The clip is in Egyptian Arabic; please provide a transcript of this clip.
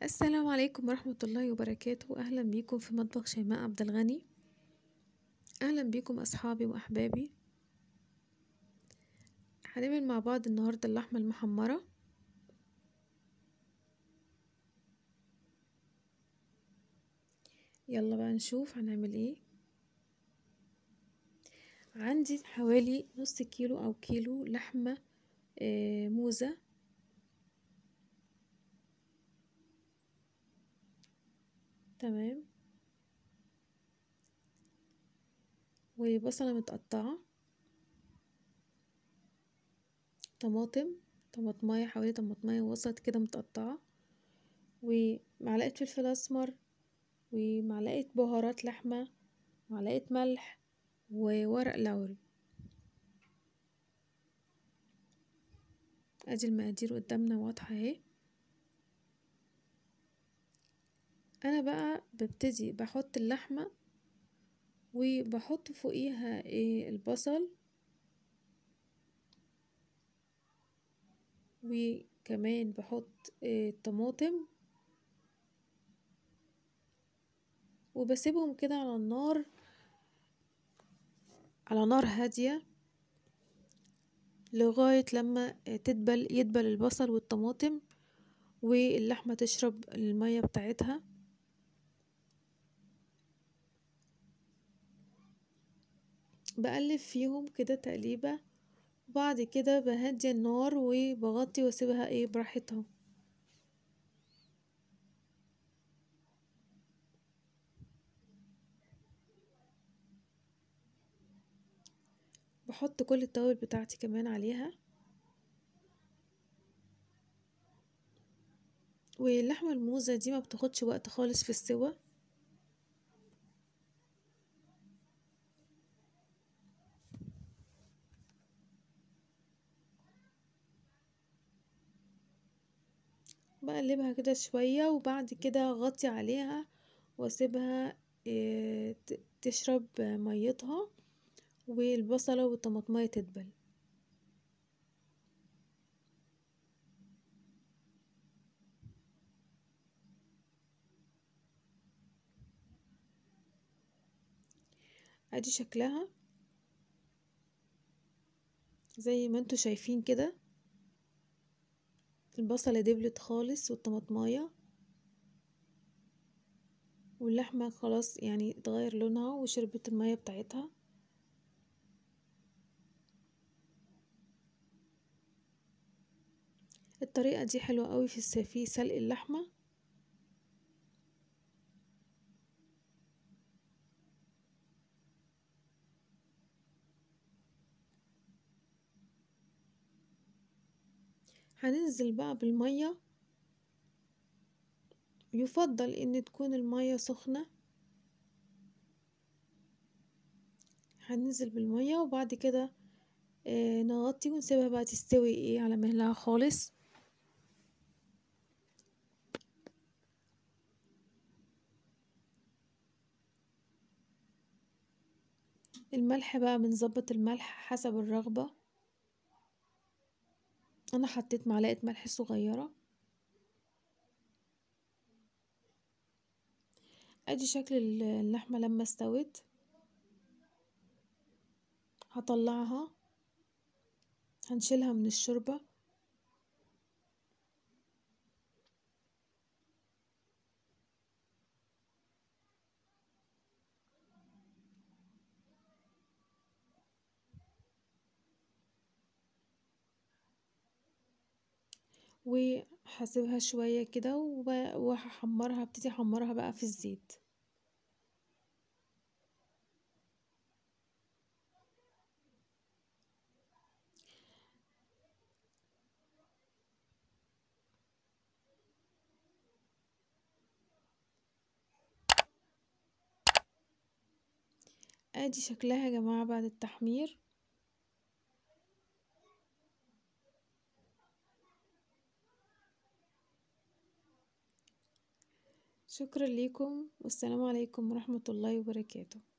السلام عليكم ورحمة الله وبركاته أهلا بيكم في مطبخ شيماء عبد الغني أهلا بيكم أصحابي وأحبابي هنعمل مع بعض النهاردة اللحمة المحمرة يلا بقى نشوف هنعمل ايه عندي حوالي نص كيلو أو كيلو لحمة آه موزة تمام وبصلة متقطعة طماطم طماطماية حوالي طماطماية وسط كده متقطعة ومعلقة فلفل أسمر ومعلقة بهارات لحمة معلقة ملح وورق لوري ادي المقادير قدامنا واضحة اهي انا بقى ببتدي بحط اللحمة وبحط فوقيها ايه البصل وكمان بحط ايه الطماطم وبسيبهم كده على النار على نار هادية لغاية لما تدبل يدبل البصل والطماطم واللحمة تشرب المية بتاعتها بقلب فيهم كده تقليبة وبعد كده بهدي النار وبغطي واسيبها ايه براحتها بحط كل التوابل بتاعتي كمان عليها واللحمة الموزة دي ما بتاخدش وقت خالص في السوا بقلبها كده شوية وبعد كده اغطي عليها واسيبها تشرب ميتها والبصلة والطماطمية تدبل ادي شكلها زي ما انتوا شايفين كده البصلة دبلت خالص والطماطماية واللحمة خلاص يعني اتغير لونها وشربت المية بتاعتها الطريقة دي حلوة قوي في في سلق اللحمة هننزل بقى بالمية يفضل ان تكون المية سخنة هننزل بالمية وبعد كده آه نغطي ونسيبها بقى تستوي ايه على مهلها خالص الملح بقى بنظبط الملح حسب الرغبة انا حطيت معلقة ملح صغيرة ادي شكل اللحمة لما استوت هطلعها هنشيلها من الشوربة وهسيبها شوية كده وهحمرها ابتدي احمرها بقى في الزيت ادي شكلها يا جماعة بعد التحمير شكرا ليكم والسلام عليكم ورحمة الله وبركاته